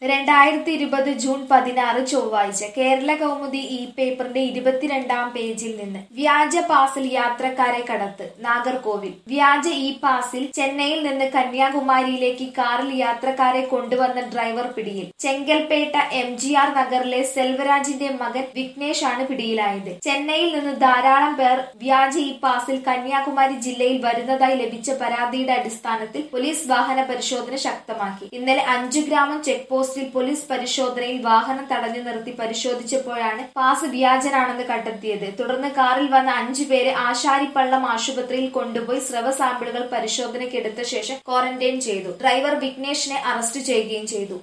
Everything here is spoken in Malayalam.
രണ്ടായിരത്തി ഇരുപത് ജൂൺ പതിനാറ് ചൊവ്വാഴ്ച കേരള കൗമുദി ഇ പേപ്പറിന്റെ ഇരുപത്തിരണ്ടാം പേജിൽ നിന്ന് വ്യാജ പാസിൽ യാത്രക്കാരെ കടത്ത് നാഗർകോവിൽ വ്യാജ ഇ പാസിൽ ചെന്നൈയിൽ നിന്ന് കന്യാകുമാരിയിലേക്ക് കാറിൽ യാത്രക്കാരെ കൊണ്ടുവന്ന ഡ്രൈവർ പിടിയിൽ ചെങ്കൽപ്പേട്ട എം ജി ആർ നഗറിലെ സെൽവരാജിന്റെ മകൻ വിഘ്നേഷ് ആണ് പിടിയിലായത് ചെന്നൈയിൽ നിന്ന് ധാരാളം പേർ വ്യാജ ഇ പാസിൽ കന്യാകുമാരി ജില്ലയിൽ വരുന്നതായി ലഭിച്ച പരാതിയുടെ അടിസ്ഥാനത്തിൽ പോലീസ് വാഹന പരിശോധന ശക്തമാക്കി ഇന്നലെ അഞ്ചു ഗ്രാമം ചെക്ക് പോസ്റ്റിൽ പോലീസ് പരിശോധനയിൽ വാഹനം തടഞ്ഞു നിർത്തി പരിശോധിച്ചപ്പോഴാണ് പാസ് വ്യാജനാണെന്ന് കണ്ടെത്തിയത് തുടർന്ന് കാറിൽ വന്ന അഞ്ചു പേരെ ആശാരിപ്പള്ളം ആശുപത്രിയിൽ കൊണ്ടുപോയി സ്രവ സാമ്പിളുകൾ പരിശോധനയ്ക്കെടുത്ത ശേഷം ക്വാറന്റൈൻ ചെയ്തു ഡ്രൈവർ വിഘ്നേഷിനെ അറസ്റ്റ് ചെയ്യുകയും ചെയ്തു